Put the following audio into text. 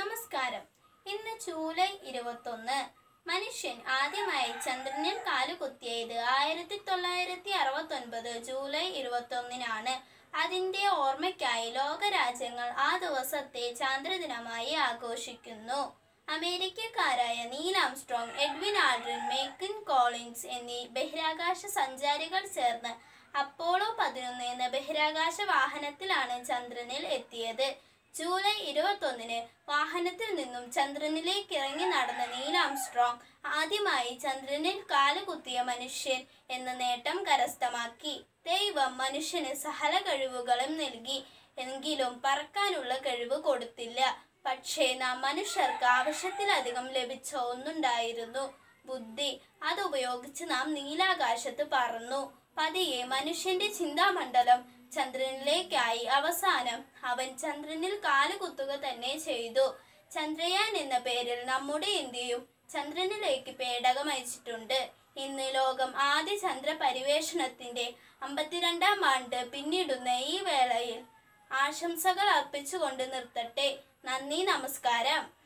നമസ്കാരം ഇന്ന് ജൂലൈ ഇരുപത്തൊന്ന് മനുഷ്യൻ ആദ്യമായി ചന്ദ്രനിൽ കാലുകുത്തിയത് ആയിരത്തി തൊള്ളായിരത്തി അറുപത്തൊൻപത് ജൂലൈ ഇരുപത്തൊന്നിനാണ് അതിന്റെ ഓർമ്മയ്ക്കായി ലോകരാജ്യങ്ങൾ ആ ദിവസത്തെ ചാന്ദ്രദിനമായി ആഘോഷിക്കുന്നു അമേരിക്കക്കാരായ നീൽ ആംസ്ട്രോങ് എഡ്വിൻ ആൾഡ്രിൻ മേക്കിൻ കോളിൻസ് എന്നീ ബഹിരാകാശ സഞ്ചാരികൾ ചേർന്ന് അപ്പോളോ പതിനൊന്ന് എന്ന ബഹിരാകാശ വാഹനത്തിലാണ് ചന്ദ്രനിൽ എത്തിയത് ജൂലൈ ഇരുപത്തൊന്നിന് വാഹനത്തിൽ നിന്നും ചന്ദ്രനിലേക്ക് ഇറങ്ങി നടന്ന നീൽ ആംസ്ട്രോങ് ആദ്യമായി ചന്ദ്രനിൽ കാലുകുത്തിയ മനുഷ്യൻ എന്ന നേട്ടം കരസ്ഥമാക്കി ദൈവം മനുഷ്യന് സകല കഴിവുകളും നൽകി എങ്കിലും പറക്കാനുള്ള കഴിവ് കൊടുത്തില്ല പക്ഷേ നാം മനുഷ്യർക്ക് ആവശ്യത്തിലധികം ലഭിച്ച ഒന്നുണ്ടായിരുന്നു ബുദ്ധി അതുപയോഗിച്ച് നാം നീലാകാശത്ത് പറന്നു പതിയെ മനുഷ്യന്റെ ചിന്താമണ്ഡലം ചന്ദ്രനിലേക്കായി അവസാനം അവൻ ചന്ദ്രനിൽ കാലുകുത്തുക തന്നെ ചെയ്തു ചന്ദ്രയാൻ എന്ന പേരിൽ നമ്മുടെ ഇന്ത്യയും ചന്ദ്രനിലേക്ക് പേടകം അയച്ചിട്ടുണ്ട് ഇന്ന് ലോകം ആദ്യ ചന്ദ്ര പരിവേഷണത്തിന്റെ അമ്പത്തിരണ്ടാം ആണ്ട് പിന്നിടുന്ന ഈ വേളയിൽ ആശംസകൾ അർപ്പിച്ചുകൊണ്ട് നിർത്തട്ടെ നന്ദി നമസ്കാരം